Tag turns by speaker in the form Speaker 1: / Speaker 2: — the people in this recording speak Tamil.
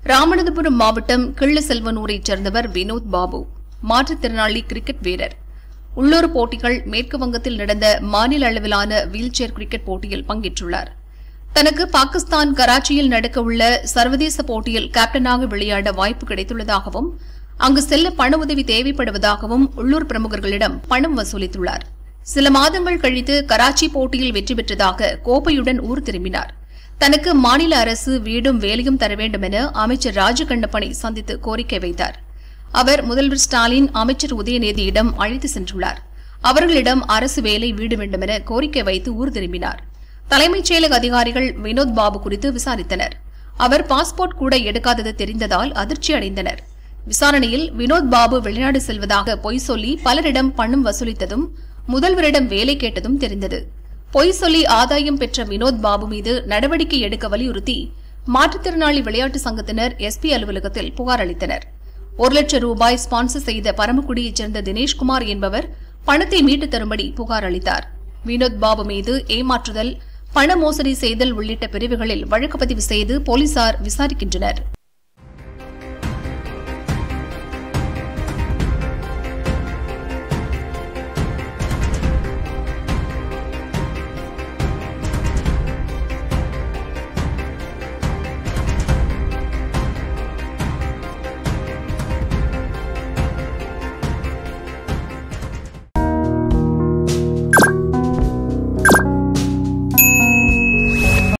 Speaker 1: ராமநாதபுரம் மாவட்டம் கிள்ளசெல்வனூரைச் சேர்ந்தவர் வினோத் பாபு மாற்றுத்திறனாளி கிரிக்கெட் வீரர் உள்ளூர் போட்டிகள் மேற்கு வங்கத்தில் நடந்த மாநில அளவிலான வீல் சேர் கிரிக்கெட் போட்டியில் பங்கேற்றுள்ளார் தனக்கு பாகிஸ்தான் கராச்சியில் நடக்கவுள்ள சர்வதேச போட்டியில் கேப்டனாக விளையாட வாய்ப்பு கிடைத்துள்ளதாகவும் அங்கு செல்ல பண உதவி தேவைப்படுவதாகவும் உள்ளூர் பிரமுகர்களிடம் பணம் வசூலித்துள்ளார் சில மாதங்கள் கழித்து கராச்சி போட்டியில் வெற்றி பெற்றதாக கோப்பையுடன் ஊர் திரும்பினார் தனக்கு மாநில அரசு வீடும் வேலையும் தர வேண்டும் என அமைச்சர் ராஜகண்ணப்பனை சந்தித்து கோரிக்கை வைத்தார் அவர் முதல்வர் ஸ்டாலின் அமைச்சர் உதயநிதியிடம் அழைத்து சென்றுள்ளார் அவர்களிடம் அரசு வேலை வீடு வேண்டுமென கோரிக்கை வைத்து ஊர் திரும்பினார் தலைமைச் செயலக அதிகாரிகள் வினோத் பாபு குறித்து விசாரித்தனர் அவர் பாஸ்போர்ட் கூட எடுக்காதது தெரிந்ததால் அதிர்ச்சி அடைந்தனர் விசாரணையில் வினோத் பாபு வெளிநாடு செல்வதாக பொய் சொல்லி பலரிடம் பணம் வசூலித்ததும் முதல்வரிடம் வேலை கேட்டதும் தெரிந்தது பொய் சொல்லி ஆதாயம் பெற்ற வினோத் பாபு மீது நடவடிக்கை எடுக்க வலியுறுத்தி மாற்றுத்திறனாளி விளையாட்டு சங்கத்தினர் எஸ்பி அலுவலகத்தில் புகார் அளித்தனர் ஒரு லட்சம் ரூபாய் ஸ்பான்சர் செய்த பரமக்குடியைச் சேர்ந்த தினேஷ்குமார் என்பவர் பணத்தை மீட்டு தரும்படி புகார் அளித்தார் வினோத் பாபு மீது ஏமாற்றுதல் பண மோசடி செய்தல் உள்ளிட்ட பிரிவுகளில் வழக்கு பதிவு செய்து போலீசார் விசாரிக்கின்றனர்